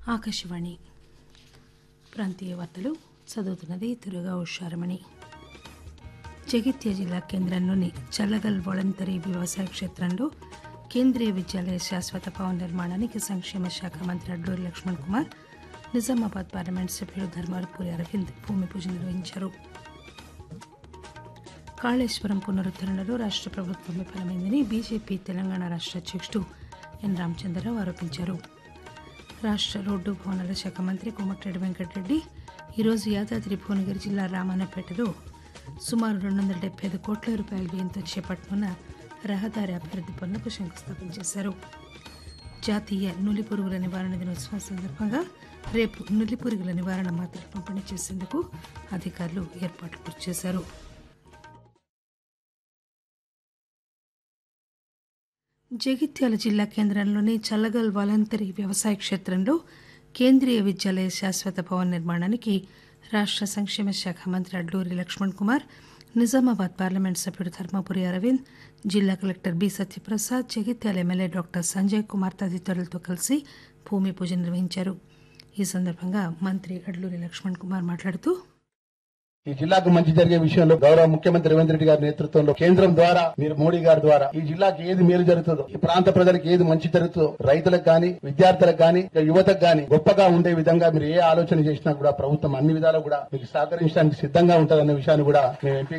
ఆకాశవాణి ప్రాంతీయ వార్తలు చదువుతున్నది తిరుగా ఉషారమణి జగిత్య జిల్లా కేంద్రంలోని చల్లగల్ వాలంటరీ వ్యవసాయ క్షేత్రంలో కేంద్రీయ విద్యాలయ శాశ్వత భవన నిర్మాణానికి సంక్షేమ శాఖ మంత్రి అడ్లూరి లక్ష్మణ్ కుమార్ నిజామాబాద్ పార్లమెంట్ సభ్యుడు ధర్మారపూరి అరవింద్ భూమి పూజ నిర్వహించారు కాళేశ్వరం పునరుద్దరణలో రాష్ట్ర ప్రభుత్వం విఫలమైందని బీజేపీ తెలంగాణ రాష్ట్ర అధ్యక్షుడు ఎన్ రామచంద్రరావు ఆరోపించారు రాష్ట్ర రోడ్డు భవనాల శాఖ మంత్రి కోమటిరెడ్డి వెంకటరెడ్డి ఈరోజు యాదాద్రి భువనగిరి జిల్లా రామన్నపేటలో సుమారు రెండు వందల డెబ్బై ఐదు కోట్ల రూపాయల వ్యయంతో చేపట్టనున్న రహదారి అభివృద్ది పనులకు శంకుస్థాపన చేశారు జాతీయ నులి పురుగుల నివారణ దినోత్సవం సందర్భంగా రేపు నులి పురుగుల నివారణ మాత్రలు పంపిణీ చేసేందుకు అధికారులు ఏర్పాట్లు పూర్తి చేశారు జగిత్యాల జిల్లా కేంద్రంలోని చల్లగల్ వాలంతరీ వ్యవసాయ క్షేత్రంలో కేంద్రీయ విద్యాలయ శాశ్వత భవన్ నిర్మాణానికి రాష్ట్ర సంక్షేమ శాఖ మంత్రి అడ్లూరి లక్ష్మణ్ కుమార్ నిజామాబాద్ పార్లమెంట్ సభ్యుడు ధర్మపురి అరవింద్ జిల్లా collector B Satyaprasad Jagtial MLA doctor Sanjay Kumar తదితరులతో కలిసి భూమి పూజ నిర్వహించారు ఈ సందర్భంగా మంత్రి అడ్లూరి లక్ష్మణ్ కుమార్ మాట్లాడుతూ ఈ జిల్లాకు మంచి జరిగే విషయంలో గౌరవ ముఖ్యమంత్రి రేవంత్ రెడ్డి గారి నేతృత్వంలో కేంద్రం ద్వారా మీరు మోడీ గారి ద్వారా ఈ జిల్లాకి ఏది మేలు జరుగుతుందో ఈ ప్రాంత ప్రజలకు ఏది మంచి జరుగుతుందో రైతులకు గాని విద్యార్థులకు గాని యువతకు గాని గొప్పగా ఉండే విధంగా మీరు ఏ ఆలోచన చేసినా కూడా ప్రభుత్వం అన్ని విధాలు కూడా మీకు సహకరించడానికి సిద్ధంగా ఉంటుందన్న విషయాన్ని కూడా మేము ఎంపీ